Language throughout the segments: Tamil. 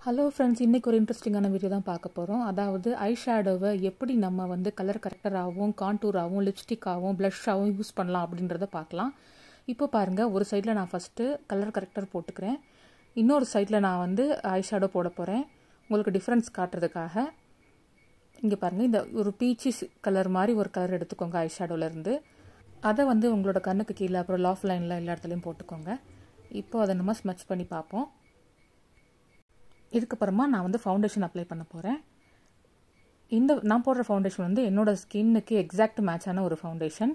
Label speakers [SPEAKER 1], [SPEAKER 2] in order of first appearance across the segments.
[SPEAKER 1] ஹலோ ஃப்ரெண்ட்ஸ் இன்றைக்கி ஒரு இன்ட்ரெஸ்டிங்கான வீடியோ தான் பார்க்க போகிறோம் அதாவது ஐ ஷேடோவை எப்படி நம்ம வந்து கலர் கரெக்டராகவும் கான்டூராகவும் லிப்ஸ்டிக்காகவும் ப்ளஷ்ஷாகவும் யூஸ் பண்ணலாம் அப்படின்றத பார்க்கலாம் இப்போ பாருங்கள் ஒரு சைடில் நான் ஃபஸ்ட்டு கலர் கரெக்டர் போட்டுக்கிறேன் இன்னொரு சைடில் நான் வந்து ஐ ஷேடோ போட போகிறேன் உங்களுக்கு டிஃப்ரென்ஸ் காட்டுறதுக்காக இங்கே பாருங்கள் இந்த ஒரு பீச்சி கலர் மாதிரி ஒரு கலர் எடுத்துக்கோங்க ஐ ஷேடோலேருந்து அதை வந்து உங்களோட கண்ணுக்கு கீழே அப்புறம் லாஃப் லைனில் எல்லா இடத்துலையும் போட்டுக்கோங்க இப்போ அதை நம்ம ஸ்மச் பண்ணி பார்ப்போம் இதுக்கப்புறமா நான் வந்து ஃபவுண்டேஷன் அப்ளை பண்ண போகிறேன் இந்த நான் போடுற ஃபவுண்டேஷன் வந்து என்னோடய ஸ்கின்னுக்கு எக்ஸாக்ட் மேட்சான ஒரு ஃபவுண்டேஷன்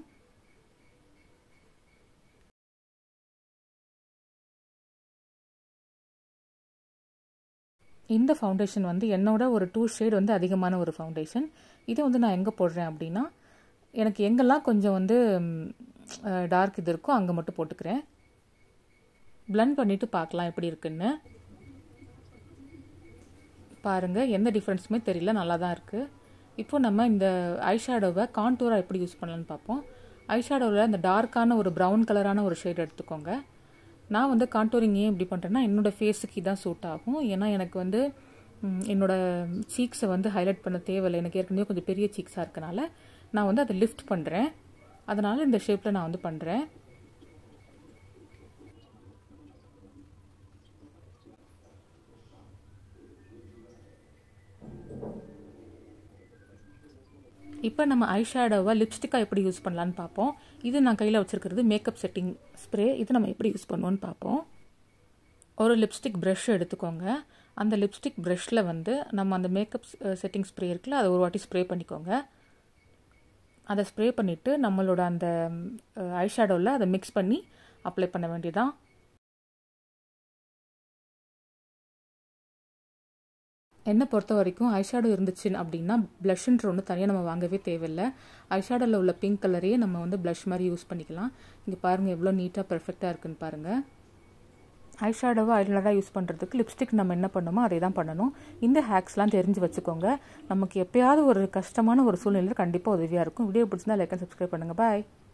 [SPEAKER 1] இந்த ஃபவுண்டேஷன் வந்து என்னோட ஒரு டூ ஷேட் வந்து அதிகமான ஒரு ஃபவுண்டேஷன் இதை வந்து நான் எங்கே போடுறேன் அப்படின்னா எனக்கு எங்கெல்லாம் கொஞ்சம் வந்து டார்க் இது இருக்கோ அங்கே மட்டும் போட்டுக்கிறேன் பிளண்ட் பண்ணிவிட்டு பார்க்கலாம் எப்படி இருக்குன்னு பாருங்கள் எந்த டிஃப்ரென்ஸுமே தெரியல நல்லா தான் இருக்குது இப்போ நம்ம இந்த ஐஷேடோவை கான்டூராக எப்படி யூஸ் பண்ணலான்னு பார்ப்போம் ஐஷேடோவில் இந்த டார்க்கான ஒரு ப்ரௌன் கலரான ஒரு ஷேட் எடுத்துக்கோங்க நான் வந்து கான்டூரிங் ஏன் இப்படி பண்ணுறேன்னா என்னோடய ஃபேஸுக்கு இதான் சூட் ஆகும் ஏன்னா எனக்கு வந்து என்னோடய சீக்ஸை வந்து ஹைலைட் பண்ண தேவையில்லை எனக்கு ஏற்கனவே கொஞ்சம் பெரிய சீக்ஸாக இருக்கனால நான் வந்து அதை லிஃப்ட் பண்ணுறேன் அதனால் இந்த ஷேப்பில் நான் வந்து பண்ணுறேன் இப்போ நம்ம ஐ ஷேடோவை லிப்ஸ்டிக்காக எப்படி யூஸ் பண்ணலான்னு பார்ப்போம் இது நான் கையில் வச்சுருக்கிறது மேக்கப் செட்டிங் ஸ்ப்ரே இது நம்ம எப்படி யூஸ் பண்ணுவோன்னு பார்ப்போம் ஒரு லிப்ஸ்டிக் ப்ரஷ் எடுத்துக்கோங்க அந்த லிப்ஸ்டிக் ப்ரஷ்ஷில் வந்து நம்ம அந்த மேக்கப் செட்டிங் ஸ்ப்ரே இருக்குல்ல அதை ஒரு வாட்டி ஸ்ப்ரே பண்ணிக்கோங்க அதை ஸ்ப்ரே பண்ணிவிட்டு நம்மளோட அந்த ஐ ஷேடோவில் அதை மிக்ஸ் பண்ணி அப்ளை பண்ண வேண்டியதான் என்னை பொறுத்த வரைக்கும் ஐஷேடோ இருந்துச்சு அப்படின்னா ப்ளஷ்ன்ற ஒன்று தனியாக நம்ம வாங்கவே தேவையில்லை ஐஷேடோவில் உள்ள பிங்க் கலரையே நம்ம வந்து ப்ளஷ் மாதிரி யூஸ் பண்ணிக்கலாம் இங்கே பாருங்கள் எவ்வளோ நீட்டாக பெர்ஃபெக்டாக இருக்குன்னு பாருங்கள் ஐஷேடோவை ஐலனராக யூஸ் பண்ணுறதுக்கு லிப்ஸ்டிக் நம்ம என்ன பண்ணணுமோ அதே தான் பண்ணணும் இந்த ஹேக்ஸ்லாம் தெரிஞ்சு வச்சுக்கோங்க நமக்கு எப்போயாவது ஒரு கஷ்டமான ஒரு சூழ்நிலையில் கண்டிப்பாக உதவியாக இருக்கும் வீடியோ பிடிச்சிருந்தா லைக் அண்ட் சப்ஸ்கிரைப் பண்ணுங்கள் பாய்